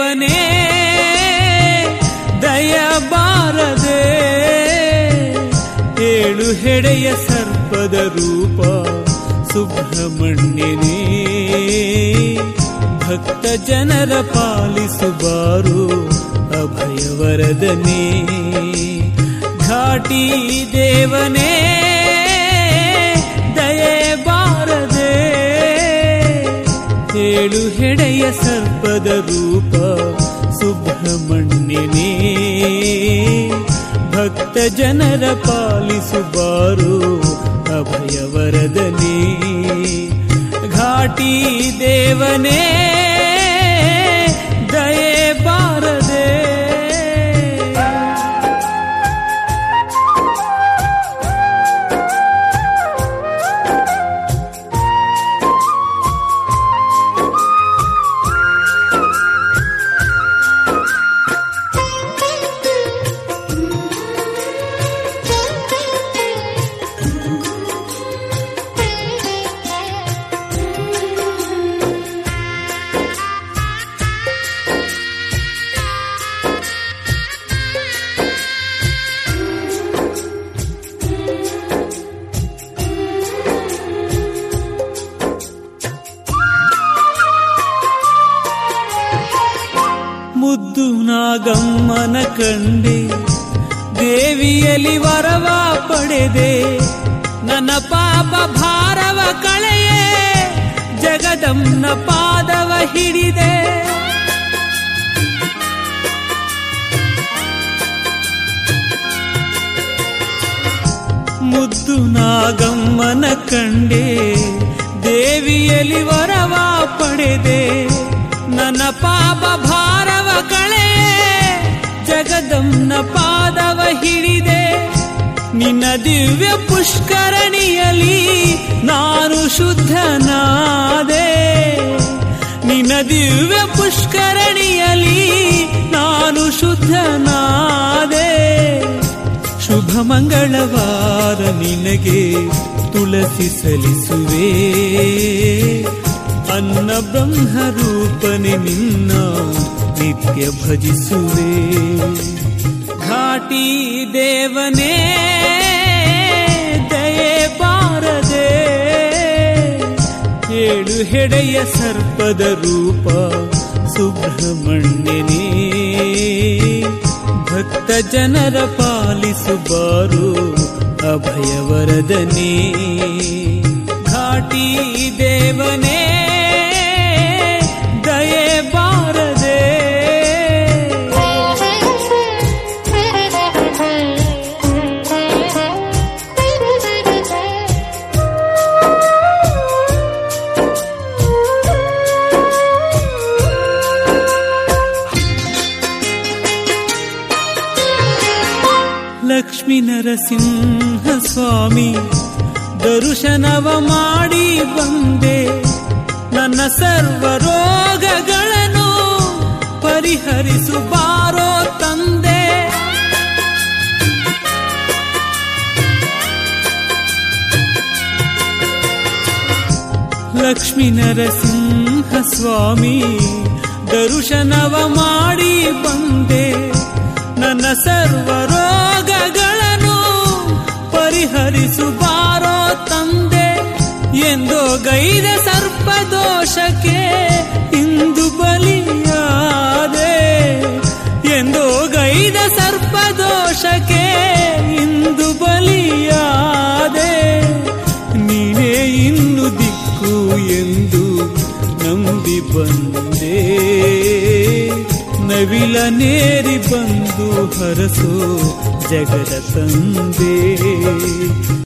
ದೇವನೇ ದಯಬಾರದೆ ಏಳು ಹೆಡೆಯ ಸರ್ಪದ ರೂಪ ಸುಬ್ರಹ್ಮಣ್ಯನೇ ಭಕ್ತ ಜನರ ಪಾಲಿಸುಬಾರು ಅಭಯವರದನೇ ಘಾಟಿ ದೇವನೇ ದಯೆ ಬಾರದೆ ಏಳು ಹೆಡೆಯ ಸರ್ಪದ ರೂಪ ಸುಬ್ರಹ್ಮಣ್ಯನೇ ಭಕ್ತ ಜನರ ಪಾಲಿಸುಬಾರು ಅಭಯವರದನೇ ಘಾಟಿ ದೇವನೇ ದಯೆ ಬಾರದೆ ಮುದ್ದು ನಾಗಮ್ಮನ ಕಂಡೆ ದೇವಿಯಲಿ ವರವ ಪಡೆದೆ ನನ್ನ ಪಾಪ ಭಾರವ ಕಳೆಯೇ ಜಗದಮ್ಮನ ಪಾದವ ಹಿಡಿದೆ ಮುದ್ದು ನಾಗಮ್ಮನ ಕಂಡೆ ದೇವಿಯಲಿ ವರವ ಪಡೆದೆ ನನ್ನ ಪಾಪ ಭಾರವ ಕಳೆ ಜಗದಮ್ಮನ ಪಾದವ ಹಿಡಿದೆ ನಿನ್ನ ದಿವ್ಯ ಪುಷ್ಕರಣಿಯಲಿ ನಾನು ಶುದ್ಧನಾದೆ ನಿನ್ನ ದಿವ್ಯ ಪುಷ್ಕರಣಿಯಲಿ ನಾನು ಶುದ್ಧನಾದೆ ಶುಭ ಮಂಗಳವಾರ ನಿನಗೆ ತುಳಸಿ ಸಲ್ಲಿಸುವೆ ಅನ್ನ ಬ್ರಹ್ಮ ರೂಪನೆ ನಿನ್ನ ನಿತ್ಯ ಭಜಿಸುವೆ ಘಾಟಿ ದೇವನೇ ದಯೆ ಬಾರದೆ ಏಳು ಹೆಡೆಯ ಸರ್ಪದ ರೂಪ ಸುಬ್ರಹ್ಮಣ್ಯನೇ ಭಕ್ತ ಜನರ ಪಾಲಿಸುಬಾರು ಅಭಯವರದನೇ ಘಾಟಿ ದೇವನೇ ದಯೆ ಬಾರದೆ ಲಕ್ಷ್ಮೀ ನರಸಿಂಹ ಸ್ವಾಮಿ ದರ್ಶನವ ಮಾಡಿ ಬಂದೆ ನನ್ನ ಸರ್ವ ರೋಗಗಳನ್ನು ಪರಿಹರಿಸು ಬಾರೋ ತಂದೆ ಲಕ್ಷ್ಮೀ ನರಸಿಂಹ ಸ್ವಾಮಿ ದರ್ಶನವ ಮಾಡಿ ಬಂದೆ ನನ್ನ ಸರ್ವ ರೋಗಗಳನ್ನು ಪರಿಹರಿಸು ಬಾರೋ ತಂದೆ ಎಂದೋ ಗೈದ ಸರ್ಪದೋಷಕ್ಕೆ ಇಂದು ಬಲಿಯಾದೆ ಎಂದೋ ಗೈದ ಸರ್ಪದೋಷಕ್ಕೆ ಇಂದು ಬಲಿಯಾದೆ ನೀನೇ ಇನ್ನು ದಿಕ್ಕು ಎಂದು ನಂಬಿ ಬಂದೆ ನವಿಲ ನೇರಿ ಬಂದು ಹರಸೋ ಜಗದ ತಂದೆ